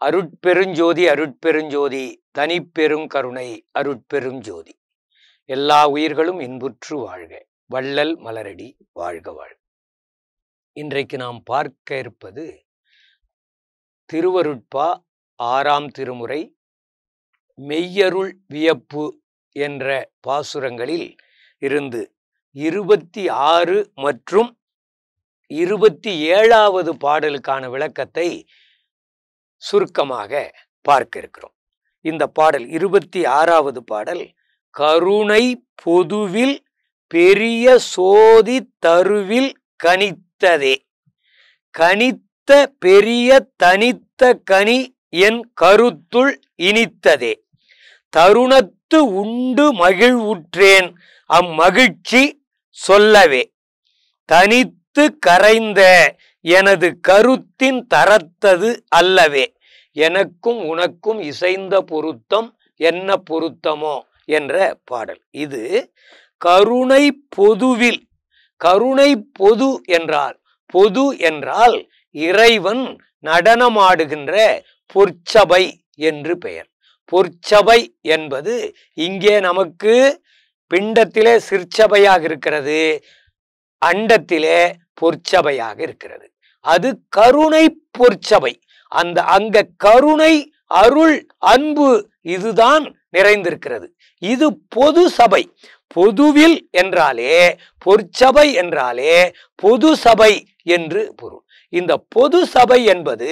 அருட்பெருஞ்சோதி அருட்பெருஞ்சோதி தனிப்பெரும் கருணை அருட்பெருஞ்சோதி எல்லா உயிர்களும் இன்புற்று வாழ்க வள்ளல் மலரடி வாழ்க வாழ்க இன்றைக்கு நாம் பார்க்க இருப்பது திருவருட்பா ஆறாம் திருமுறை மெய்யருள் வியப்பு என்ற பாசுரங்களில் இருந்து இருபத்தி ஆறு மற்றும் இருபத்தி ஏழாவது பாடலுக்கான விளக்கத்தை சுருக்கமாக பார்க்க இருக்கிறோம் இந்த பாடல் இருபத்தி ஆறாவது பாடல் கருணை பொதுவில் பெரிய சோதி தருவில் கனித்ததே கனித்த பெரிய தனித்த கனி என் கருத்துள் இனித்ததே தருணத்து உண்டு மகிழ்வுற்றேன் அம்மகிழ்ச்சி சொல்லவே தனித்து கரைந்த எனது கருத்தின் தரத்தது அல்லவே எனக்கும் உனக்கும் இசைந்த பொருத்தம் என்ன பொருத்தமோ என்ற பாடல் இது கருணை பொதுவில் கருணை பொது என்றால் பொது என்றால் இறைவன் நடனமாடுகின்ற பொற்சபை என்று பெயர் பொற்சபை என்பது இங்கே நமக்கு பிண்டத்திலே சிற்சபையாக இருக்கிறது அண்டத்திலே பொற்சபையாக இருக்கிறது அது கருணை பொற்சபை அந்த அங்க கருணை அருள் அன்பு இதுதான் நிறைந்திருக்கிறது இது பொது சபை பொதுவில் என்றாலே பொற்சபை என்றாலே பொது சபை என்று பொருள் இந்த பொது சபை என்பது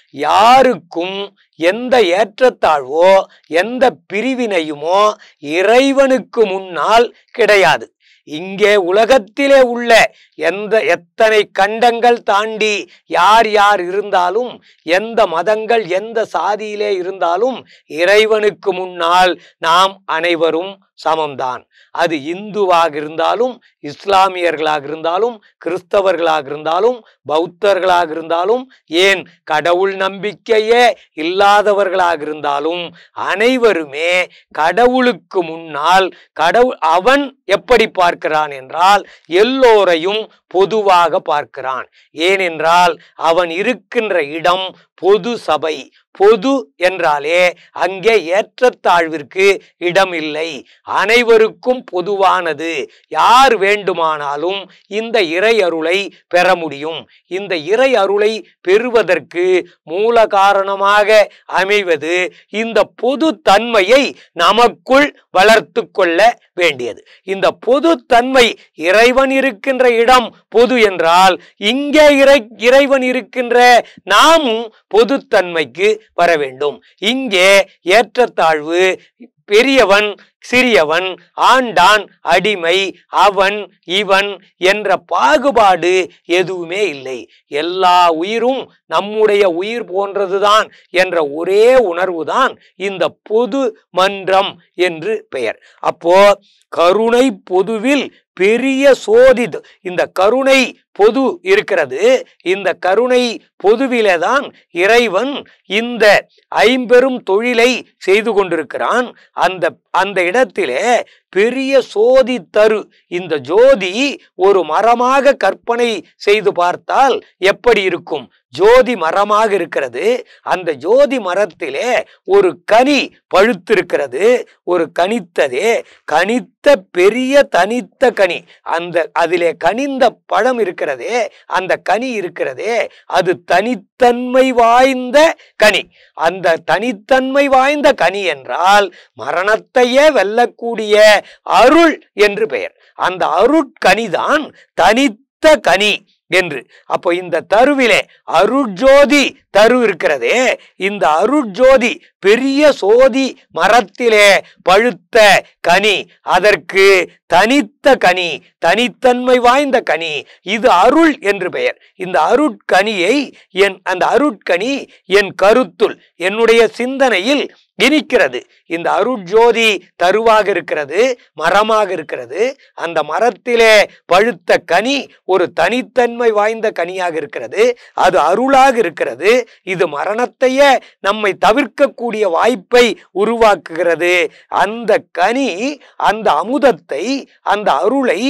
யாருக்கும் எந்த ஏற்றத்தாழ்வோ எந்த பிரிவினையுமோ இறைவனுக்கு முன்னால் கிடையாது இங்கே உலகத்திலே உள்ள எந்த எத்தனை கண்டங்கள் தாண்டி யார் யார் இருந்தாலும் எந்த மதங்கள் எந்த சாதியிலே இருந்தாலும் இறைவனுக்கு முன்னால் நாம் அனைவரும் சமம்தான் அது இந்துவாக இருந்தாலும் இஸ்லாமியர்களாக இருந்தாலும் கிறிஸ்தவர்களாக இருந்தாலும் பௌத்தர்களாக இருந்தாலும் ஏன் கடவுள் நம்பிக்கையே இல்லாதவர்களாக இருந்தாலும் அனைவருமே கடவுளுக்கு முன்னால் கடவுள் அவன் எப்படி பார்க்கிறான் என்றால் எல்லோரையும் பொதுவாக பார்க்கிறான் ஏனென்றால் அவன் இருக்கின்ற இடம் பொது சபை பொது என்றாலே அங்கே ஏற்றத்தாழ்விற்கு இடம் இல்லை அனைவருக்கும் பொதுவானது யார் வேண்டுமானாலும் இந்த இறை அருளை பெற முடியும் இந்த இறை அருளை பெறுவதற்கு மூல காரணமாக அமைவது இந்த பொது தன்மையை நமக்குள் வளர்த்து கொள்ள வேண்டியது இந்த பொது தன்மை இறைவன் இருக்கின்ற இடம் பொது என்றால் இங்கே இறை இறைவன் இருக்கின்ற நாமும் பொதுத்தன்மைக்கு வர வேண்டும் இங்கே ஏற்றத்தாழ்வு பெரியவன் சிறியவன் ஆண்டான் அடிமை அவன் இவன் என்ற பாகுபாடு எதுவுமே இல்லை எல்லா உயிரும் நம்முடைய உயிர் போன்றதுதான் என்ற ஒரே உணர்வுதான் இந்த பொது மன்றம் என்று பெயர் அப்போ கருணை பொதுவில் பெரிய சோதித் இந்த கருணை பொது இருக்கிறது இந்த கருணை பொதுவிலே தான் இறைவன் இந்த ஐம்பெரும் தொழிலை செய்து கொண்டிருக்கிறான் அந்த அந்த இடத்திலே பெரிய சோதி தரு இந்த ஜோதி ஒரு மரமாக கற்பனை செய்து பார்த்தால் எப்படி இருக்கும் ஜோதி மரமாக இருக்கிறது அந்த ஜோதி மரத்திலே ஒரு கனி பழுத்திருக்கிறது ஒரு கனித்ததே கனித்த பெரிய தனித்த கனி அந்த அதிலே கனிந்த பழம் இருக்கிறதே அந்த கனி இருக்கிறதே அது தனித்தன்மை வாய்ந்த கனி அந்த தனித்தன்மை வாய்ந்த கனி என்றால் மரணத்தையே வெல்லக்கூடிய அருள் என்று பெயர் அந்த அருட்கனிதான் தனித்த கனி என்று அப்போ இந்த தருவிலே அருட்ஜோதி தரு இருக்கிறதே இந்த அருட்ஜோதி பெரிய சோதி மரத்திலே பழுத்த கனி அதற்கு தனித்த கனி தனித்தன்மை வாய்ந்த கனி இது அருள் என்று பெயர் இந்த அருட்கனியை என் அந்த அருட்கனி என் கருத்துள் என்னுடைய சிந்தனையில் இனிக்கிறது இந்த அருட்ஜோதி தருவாக இருக்கிறது மரமாக இருக்கிறது அந்த மரத்திலே பழுத்த கனி ஒரு தனித்தன்மை வாய்ந்த கனியாக இருக்கிறது அது அருளாக இருக்கிறது இது மரணத்தையே நம்மை தவிர்க்கக்கூடிய வாய்ப்பை உருவாக்குகிறது அந்த கனி அந்த அமுதத்தை அந்த அருளை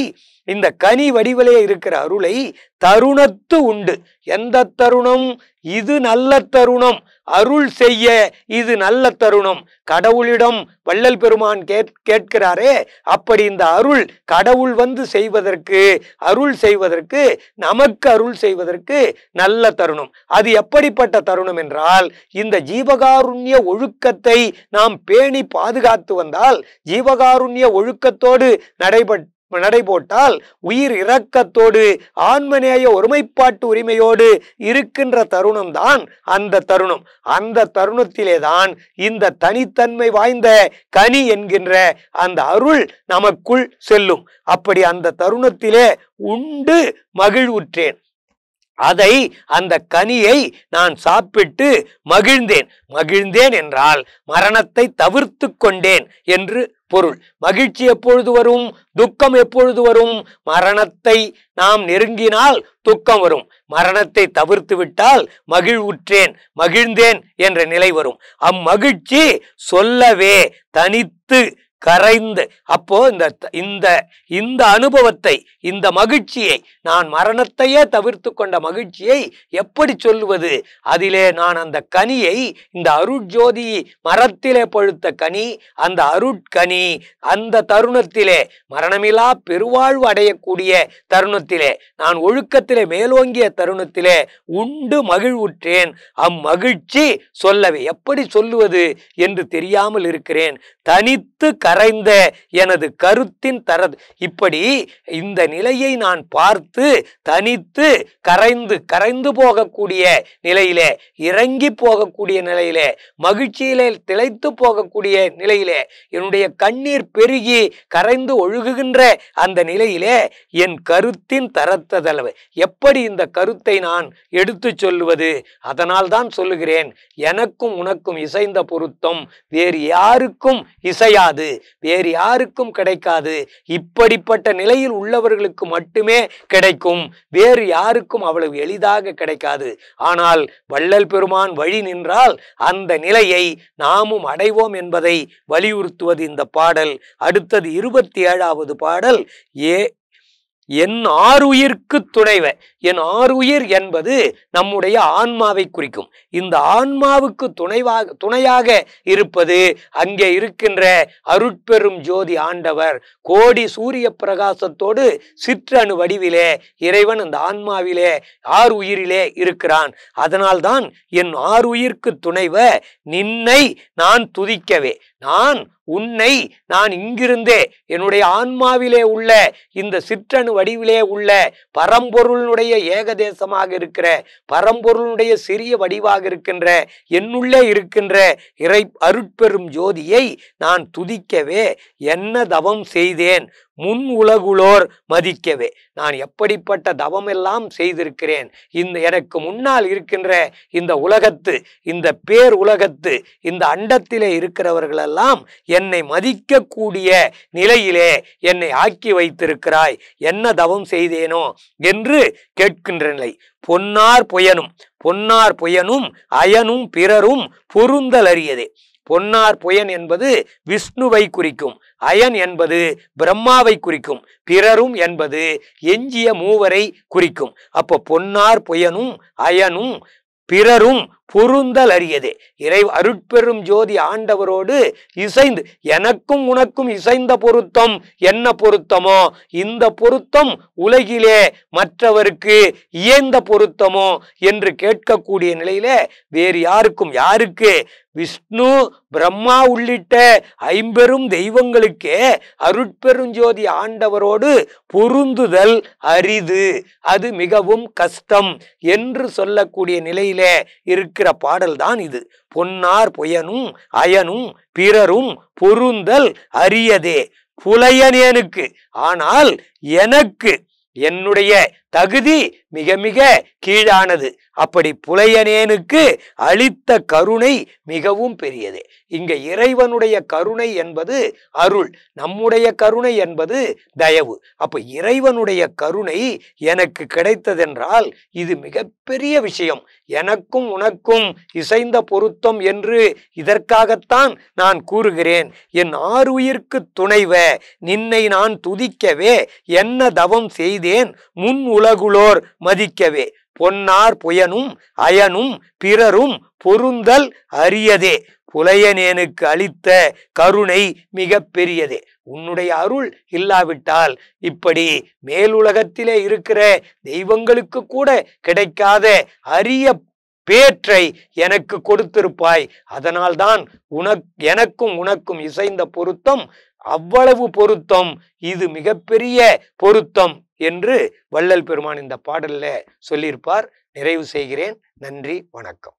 இந்த கனி வடிவிலே இருக்கிற அருளை தருணத்து உண்டு எந்த தருணம் இது நல்ல தருணம் அருள் செய்ய இது நல்ல தருணம் கடவுளிடம் வள்ளல் பெருமான் கேட் கேட்கிறாரே அப்படி இந்த அருள் கடவுள் வந்து செய்வதற்கு அருள் செய்வதற்கு நமக்கு அருள் செய்வதற்கு நல்ல தருணம் அது எப்படிப்பட்ட தருணம் என்றால் இந்த ஜீவகாருண்ய ஒழுக்கத்தை நாம் பேணி பாதுகாத்து வந்தால் ஜீவகாருண்ய ஒழுக்கத்தோடு நடைபெற் நடைபோட்டால் உயிர் இரக்கத்தோடு ஆன்மநேய ஒருமைப்பாட்டு உரிமையோடு இருக்கின்ற தருணம் தான் அந்த தருணம் அந்த தருணத்திலே தான் இந்த தனித்தன்மை வாய்ந்த கனி என்கின்ற அந்த அருள் நமக்குள் செல்லும் அப்படி அந்த தருணத்திலே உண்டு மகிழ்வுற்றேன் அதை அந்த கனியை நான் சாப்பிட்டு மகிழ்ந்தேன் மகிழ்ந்தேன் என்றால் மரணத்தை தவிர்த்து கொண்டேன் என்று பொருள் மகிழ்ச்சி எப்பொழுது வரும் துக்கம் எப்பொழுது வரும் மரணத்தை நாம் நெருங்கினால் துக்கம் வரும் மரணத்தை தவிர்த்து விட்டால் மகிழ்வுற்றேன் மகிழ்ந்தேன் என்ற நிலை வரும் அம்மகிழ்ச்சி சொல்லவே தனித்து கரைந்து அப்போ இந்த இந்த இந்த அனுபவத்தை இந்த மகிழ்ச்சியை நான் மரணத்தையே தவிர்த்து கொண்ட மகிழ்ச்சியை எப்படி சொல்லுவது அதிலே நான் அந்த கனியை இந்த அருட்ஜோதி மரத்திலே பழுத்த கனி அந்த அருட்கனி அந்த தருணத்திலே மரணமிலா பெருவாழ்வு அடையக்கூடிய தருணத்திலே நான் ஒழுக்கத்திலே மேலோங்கிய தருணத்திலே உண்டு மகிழ்வுற்றேன் அம்மகிழ்ச்சி சொல்லவே எப்படி சொல்லுவது என்று தெரியாமல் இருக்கிறேன் தனித்து கரைந்த எனது கருத்தின் தர இப்படி இந்த நிலையை நான் பார்த்து தனித்து கரைந்து கரைந்து போகக்கூடிய நிலையிலே இறங்கி போகக்கூடிய நிலையிலே மகிழ்ச்சியிலே திளைத்து போகக்கூடிய நிலையிலே என்னுடைய கண்ணீர் பெருகி கரைந்து ஒழுகுகின்ற அந்த நிலையிலே என் கருத்தின் தரத்ததளவு எப்படி இந்த கருத்தை நான் எடுத்து சொல்லுவது அதனால் தான் சொல்லுகிறேன் எனக்கும் உனக்கும் இசைந்த பொருத்தம் வேறு யாருக்கும் இசையாது வேறு யாருக்கும் கிடைக்காது இப்படிப்பட்ட நிலையில் உள்ளவர்களுக்கு மட்டுமே கிடைக்கும் வேறு யாருக்கும் அவ்வளவு எளிதாக கிடைக்காது ஆனால் வள்ளல் பெருமான் வழி நின்றால் அந்த நிலையை நாமும் அடைவோம் என்பதை வலியுறுத்துவது இந்த பாடல் அடுத்தது இருபத்தி ஏழாவது பாடல் ஏ என் ஆறுயிர்க்கு துணைவ என் ஆறுயிர் என்பது நம்முடைய ஆன்மாவை குறிக்கும் இந்த ஆன்மாவுக்கு துணைவாக துணையாக இருப்பது அங்கே இருக்கின்ற அருட்பெரும் ஜோதி ஆண்டவர் கோடி சூரிய பிரகாசத்தோடு சிற்றணு வடிவிலே இறைவன் அந்த ஆன்மாவிலே ஆறு உயிரிலே இருக்கிறான் அதனால்தான் என் ஆறுயிர்க்கு துணைவ நின்னை நான் துதிக்கவே நான் உன்னை நான் இங்கிருந்தே என்னுடைய ஆன்மாவிலே உள்ள இந்த சிற்றணு வடிவிலே உள்ள பரம்பொருளுடைய ஏகதேசமாக இருக்கிற பரம்பொருளுடைய சிறிய வடிவாக இருக்கின்ற என்னுள்ளே இருக்கின்ற இறை அருட்பெரும் ஜோதியை நான் துதிக்கவே என்ன தவம் செய்தேன் முன் உலகுளோர் மதிக்கவே நான் எப்படிப்பட்ட தவமெல்லாம் செய்திருக்கிறேன் இந்த எனக்கு முன்னால் இருக்கின்ற இந்த உலகத்து இந்த பேர் உலகத்து இந்த அண்டத்திலே இருக்கிறவர்களெல்லாம் என்னை மதிக்கக்கூடிய நிலையிலே என்னை ஆக்கி வைத்திருக்கிறாய் என்ன தவம் செய்தேனோ என்று கேட்கின்ற நிலை பொன்னார் புயனும் பொன்னார் புயனும் அயனும் பிறரும் பொருந்தல் அறியதே பொன்னார் புயன் என்பது விஷ்ணுவை குறிக்கும் அயன் என்பது பிரம்மாவை குறிக்கும் பிறரும் என்பது எஞ்சிய மூவரை குறிக்கும் அப்போ பொன்னார் புயனும் அயனும் பிறரும் பொருந்தல் அறியதே இறை அருட்பெரும் ஜோதி ஆண்டவரோடு இசைந்து எனக்கும் உனக்கும் இசைந்த பொருத்தம் என்ன பொருத்தமோ இந்த பொருத்தம் உலகிலே மற்றவருக்கு இயந்த பொருத்தமோ என்று கேட்கக்கூடிய நிலையில வேறு யாருக்கும் யாருக்கு விஷ்ணு பிரம்மா உள்ளிட்ட ஐம்பெரும் தெய்வங்களுக்கே அருட்பெருஞ்சோதி ஆண்டவரோடு பொருந்துதல் அரிது அது மிகவும் கஷ்டம் என்று சொல்லக்கூடிய நிலையிலே இருக்கிற பாடல்தான் இது பொன்னார் புயனும் அயனும் பிறரும் பொருந்தல் அரியதே புலையனேனுக்கு ஆனால் எனக்கு என்னுடைய தகுதி மிக மிக கீழானது அப்படி புலையனேனுக்கு அளித்த கருணை மிகவும் பெரியது இங்க இறைவனுடைய கருணை என்பது அருள் நம்முடைய கருணை என்பது தயவு அப்ப இறைவனுடைய கருணை எனக்கு கிடைத்ததென்றால் இது மிகப்பெரிய விஷயம் எனக்கும் உனக்கும் இசைந்த பொருத்தம் என்று இதற்காகத்தான் நான் கூறுகிறேன் என் ஆறுயிர்க்கு துணைவ நின்னை நான் துதிக்கவே என்ன தவம் செய்தேன் முன் உலகுளோர் மதிக்கவே பொன்னார் புயனும் அயனும் பிறரும் பொருந்தல் அரியதே புலையனேனுக்கு அளித்த கருணை மிக பெரியதே உன்னுடைய அருள் இல்லாவிட்டால் இப்படி மேலுலகத்திலே இருக்கிற தெய்வங்களுக்கு கூட கிடைக்காத அரிய பேற்றை எனக்கு கொடுத்திருப்பாய் அதனால்தான் உனக் எனக்கும் உனக்கும் இசைந்த பொருத்தம் அவ்வளவு பொருத்தம் இது மிகப்பெரிய பொருத்தம் என்று வள்ளல் பெருமான் இந்த பாடல்ல சொல்லியிருப்பார் நிறைவு செய்கிறேன் நன்றி வணக்கம்